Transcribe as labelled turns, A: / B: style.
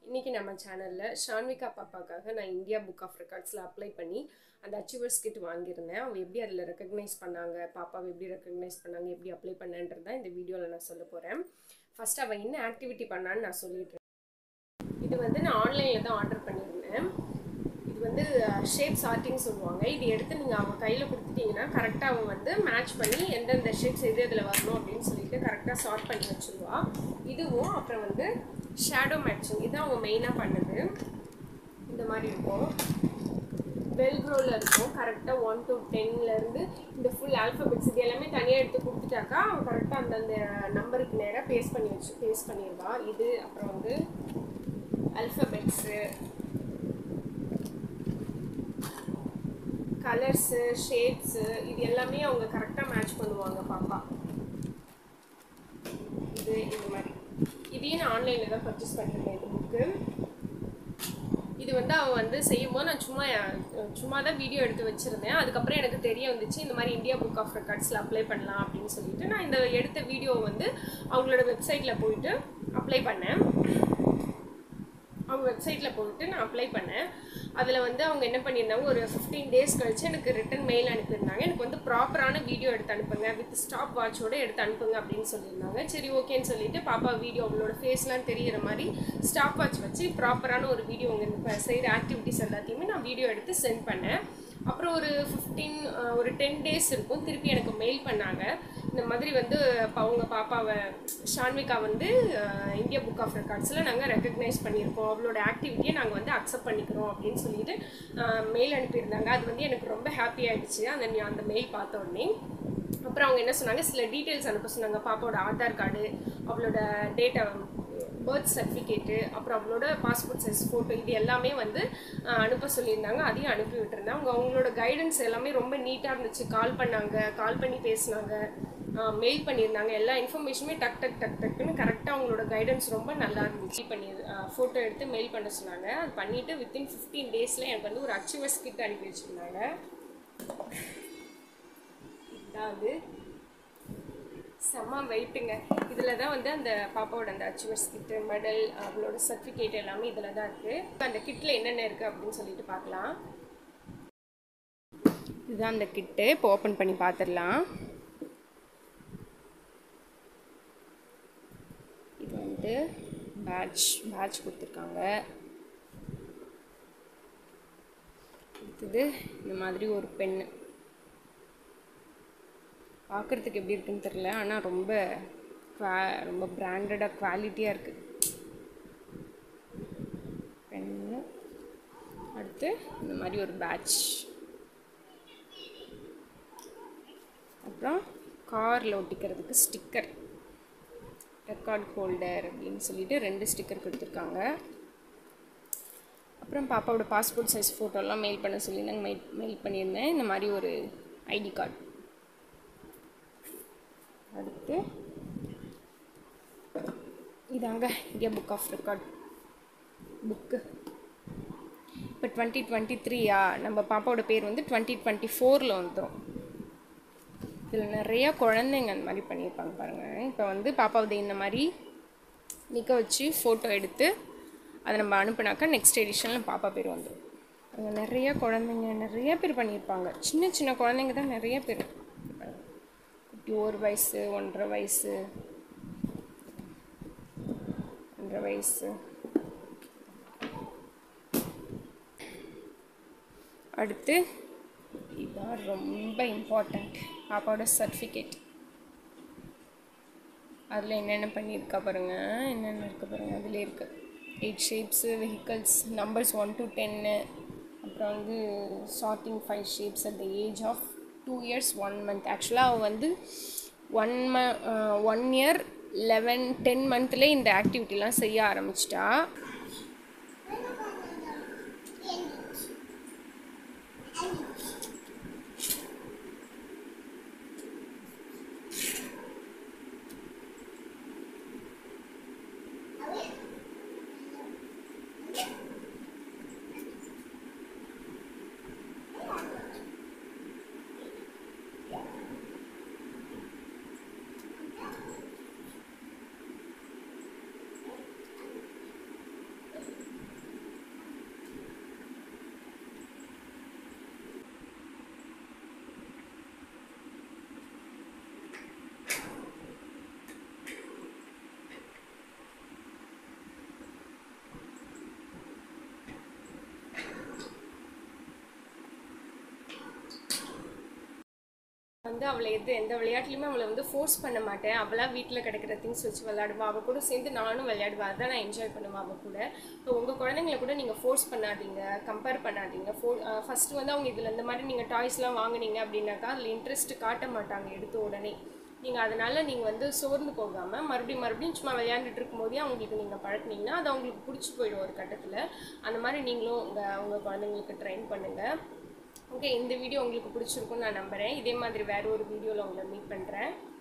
A: இன்றைக்கி நம்ம சேனலில் ஷான்விகா பாப்பாக்காக நான் இந்தியா புக் ஆஃப் ரெக்கார்ட்ஸில் அப்ளை பண்ணி அந்த அச்சீவர்ஸ் கிட் வாங்கியிருந்தேன் அவங்க எப்படி அதில் ரெக்கக்னைஸ் பண்ணாங்க பாப்பாவை எப்படி ரெக்கக்னைஸ் பண்ணாங்க எப்படி அப்ளை பண்ணேன்றது தான் இந்த வீடியோவில் நான் சொல்ல போகிறேன் ஃபஸ்ட் அவள் என்ன ஆக்டிவிட்டி பண்ணான்னு நான் சொல்லிடுறேன் இது வந்து நான் ஆன்லைனில் தான் ஆர்டர் பண்ணியிருந்தேன் இது வந்து ஷேப் சார்ட்டிங் சொல்லுவாங்க இது எடுத்து நீங்கள் அவங்க கையில் கொடுத்துட்டீங்கன்னா கரெக்டாக அவன் வந்து மேட்ச் பண்ணி எந்தெந்த ஷேப்ஸ் எது இதில் வரணும் அப்படின்னு சொல்லிட்டு கரெக்டாக சார்ட் பண்ணி வச்சுருவா இதுவும் அப்புறம் வந்து ஷேடோ மேட்சிங் இதுதான் அவங்க மெயினாக பண்ணுது இந்த மாதிரி இருக்கும் வெல்க்ரோவில் இருக்கும் கரெக்டாக ஒன் டு டென்லேருந்து இந்த ஃபுல் ஆல்ஃபபெட்ஸ் இது எல்லாமே தனியாக எடுத்து கொடுத்துட்டாக்கா அவன் கரெக்டாக அந்தந்த நம்பருக்கு நேராக பேஸ் பண்ணி வச்சு பேஸ் பண்ணிடுவா இது அப்புறம் வந்து அல்ஃபபெட்ஸு கலர்ஸு ஷேப்ஸு இது எல்லாமே அவங்க கரெக்டாக மேட்ச் பண்ணுவாங்க பாப்பா இது இந்த மாதிரி இதையும் நான் ஆன்லைனில் தான் பர்ச்சேஸ் பண்ணியிருந்தேன் இந்த புக்கு இது வந்து அவன் வந்து செய்யும்போது நான் சும்மா சும்மா தான் வீடியோ எடுத்து வச்சுருந்தேன் அதுக்கப்புறம் எனக்கு தெரிய வந்துச்சு இந்த மாதிரி இந்தியா புக் ஆஃப் ரெக்கார்ட்ஸில் அப்ளை பண்ணலாம் அப்படின்னு சொல்லிட்டு நான் இந்த எடுத்த வீடியோ வந்து அவங்களோட வெப்சைட்டில் போயிட்டு அப்ளை பண்ணேன் அவங்க வெப்சைட்டில் போயிட்டு நான் அப்ளை பண்ணேன் அதில் வந்து அவங்க என்ன பண்ணியிருந்தாங்க ஒரு ஃபிஃப்டீன் டேஸ் கழிச்சு எனக்கு ரிட்டன் மெயில் அனுப்பியிருந்தாங்க எனக்கு வந்து ப்ராப்பரான வீடியோ எடுத்து அனுப்புங்க வித் ஸ்டாப் வாட்சோடு எடுத்து அனுப்புங்க அப்படின்னு சொல்லியிருந்தாங்க சரி ஓகேன்னு சொல்லிட்டு பாப்பா வீடியோ அவங்களோட ஃபேஸ்லாம் தெரிகிற மாதிரி ஸ்டாப் வாட்ச் வச்சு ப்ராப்பரான ஒரு வீடியோ உங்கள் செய்கிற ஆக்டிவிட்டிஸ் எல்லாத்தையுமே நான் வீடியோ எடுத்து சென்ட் பண்ணேன் அப்புறம் ஒரு ஃபிஃப்டீன் ஒரு டென் டேஸ் இருக்கும் திருப்பி எனக்கு மெயில் பண்ணாங்க இந்த மாதிரி வந்து அவங்க பாப்பாவை ஷான்விகா வந்து இந்தியா புக் ஆஃப் ரெக்கார்ட்ஸில் நாங்கள் ரெக்கக்னைஸ் பண்ணியிருக்கோம் அவளோட ஆக்டிவிட்டியை நாங்கள் வந்து அக்செப்ட் பண்ணிக்கிறோம் அப்படின்னு சொல்லிட்டு மெயில் அனுப்பியிருந்தாங்க அது வந்து எனக்கு ரொம்ப ஹாப்பி ஆகிடுச்சு அந்த அந்த மெயில் பார்த்த உடனே அப்புறம் அவங்க என்ன சொன்னாங்க சில டீட்டெயில்ஸ் அனுப்ப சொன்னாங்க பாப்பாவோட ஆதார் கார்டு அவளோட டேட்டா பர்த் சர்டிஃபிகேட்டு அப்புறம் அவங்களோட பாஸ்போர்ட் சைஸ் ஃபோட்டோ இது எல்லாமே வந்து அனுப்ப சொல்லியிருந்தாங்க அதையும் அனுப்பி விட்டுருந்தேன் அவங்க அவங்களோட கைடன்ஸ் எல்லாமே ரொம்ப நீட்டாக இருந்துச்சு கால் பண்ணாங்க கால் பண்ணி பேசினாங்க மெயில் பண்ணியிருந்தாங்க எல்லா இன்ஃபர்மேஷனுமே டக் டக் டக் டக்குன்னு கரெக்டாக அவங்களோட கைடன்ஸ் ரொம்ப நல்லா இருந்துச்சு பண்ணி ஃபோட்டோ எடுத்து மெயில் பண்ண சொன்னாங்க அது பண்ணிவிட்டு வித்தின் ஃபிஃப்டீன் டேஸில் எனக்கு வந்து ஒரு அச்சீவர்ஸ் கிட் அனுப்பி வச்சுருந்தாங்க இதுதான் அது செம்ம வெயிட்டுங்க இதில் தான் வந்து அந்த பாப்பாவோட அந்த அச்சீவர்ஸ் கிட்டு மெடல் அவளோட சர்டிஃபிகேட் எல்லாமே இதில் தான் இருக்குது அந்த கிட்டில் என்னென்ன இருக்குது அப்படின்னு சொல்லிட்டு பார்க்கலாம் இதுதான் அந்த கிட்டு இப்போ ஓப்பன் பண்ணி பார்த்துடலாம் இது வந்து பேட்ச் பேட்ச் கொடுத்துருக்காங்க அடுத்தது இந்த மாதிரி ஒரு பென்னு பார்க்குறதுக்கு எப்படி இருக்குன்னு தெரில ஆனால் ரொம்ப குவா ரொம்ப பிராண்டடாக குவாலிட்டியாக இருக்குது பென்னு அடுத்து இந்த மாதிரி ஒரு பேட்ச் அப்புறம் காரில் ஒட்டிக்கிறதுக்கு ஸ்டிக்கர் ரெக்கார்ட் ஹோல்டர் அப்படின்னு சொல்லிட்டு ரெண்டு ஸ்டிக்கர் கொடுத்துருக்காங்க அப்புறம் பாப்பாவோட பாஸ்போர்ட் சைஸ் ஃபோட்டோலாம் மெயில் பண்ண சொல்லியிருந்தாங்க மெயில் மெயில் பண்ணியிருந்தேன் இந்த மாதிரி ஒரு ஐடி கார்டு அடுத்து இதாங்க India Book of Record book இப்போ டுவெண்ட்டி டுவெண்ட்டி த்ரீயா நம்ம பாப்பாவோட பேர் வந்து டுவெண்ட்டி டுவெண்ட்டி ஃபோரில் வந்துடும் இதில் நிறையா குழந்தைங்க அந்த மாதிரி பண்ணியிருப்பாங்க பாருங்கள் இப்போ வந்து பாப்பாவது இந்த மாதிரி நிற்க வச்சு ஃபோட்டோ எடுத்து அதை நம்ம அனுப்புனாக்கா நெக்ஸ்ட் எடிஷனில் பாப்பா பேர் வந்துடும் அங்கே நிறையா குழந்தைங்க நிறைய பேர் பண்ணியிருப்பாங்க சின்ன சின்ன குழந்தைங்க தான் நிறைய பேர் ஒரு வயசு ஒன்றரை வயசு ஒன்றரை வயசு அடுத்து இதுதான் ரொம்ப இம்பார்ட்டண்ட் பாப்பாவோட சர்டிஃபிகேட் அதில் என்னென்ன பண்ணியிருக்கா பாருங்கள் என்னென்ன இருக்க பாருங்கள் அதில் இருக்கு eight shapes vehicles numbers one to ten அப்புறம் வந்து sorting five shapes at the age of two years one month ஆக்சுவலாக அவள் வந்து ஒன் ம ஒன் இயர் லெவன் டென் மந்த்லேயே இந்த ஆக்டிவிட்டிலாம் செய்ய ஆரம்பிச்சிட்டா வந்து அவளை எது எந்த விளையாட்டுலையுமே அவளை வந்து ஃபோர்ஸ் பண்ண மாட்டேன் அவளாக வீட்டில் கிடைக்கிற திங்ஸ் வச்சு விளையாடுவா அவள் கூட சேர்ந்து நானும் விளையாடுவேன் அதான் நான் என்ஜாய் பண்ணுவேன் அவள் கூட இப்போ உங்கள் குழந்தைங்கள கூட நீங்கள் ஃபோர்ஸ் பண்ணாதீங்க கம்பேர் பண்ணாதீங்க ஃபோ ஃபஸ்ட்டு வந்து அவங்க இதில் இந்த மாதிரி நீங்கள் டாய்ஸ்லாம் வாங்குனீங்க அப்படின்னாக்கா அதில் இன்ட்ரெஸ்ட் காட்ட மாட்டாங்க எடுத்த உடனே நீங்கள் அதனால் நீங்கள் வந்து சோர்ந்து போகாமல் மறுபடியும் மறுபடியும் சும்மா விளையாண்டுட்டு இருக்கும்போதே அவங்களுக்கு நீங்கள் பழக்குனீங்கன்னா அது அவங்களுக்கு பிடிச்சி போயிடும் ஒரு கட்டத்தில் அந்த மாதிரி நீங்களும் உங்கள் உங்கள் குழந்தைங்களுக்கு ட்ரெயின் பண்ணுங்கள் ஓகே இந்த வீடியோ உங்களுக்கு பிடிச்சிருக்குன்னு நான் நம்புகிறேன் இதே மாதிரி வேறு ஒரு வீடியோவில் உங்களை மீட் பண்ணுறேன்